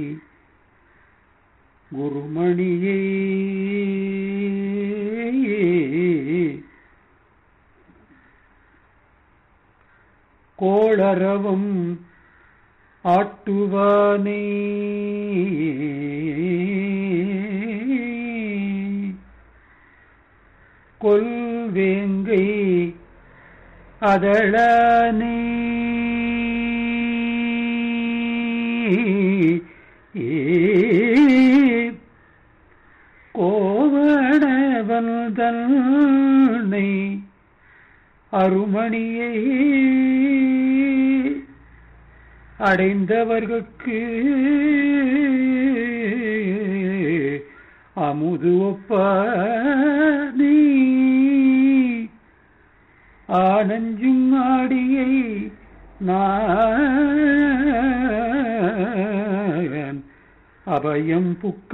குருமணியே கோளரவம் ஆட்டுவானே கொல்வேங்கை அதழனே கோவணவன் தன்னை அருமணியை அடைந்தவர்கட்கு அமுது ஒப்பானே ஆனஞ்சும் ஆடியை நான் அபயம் புக்க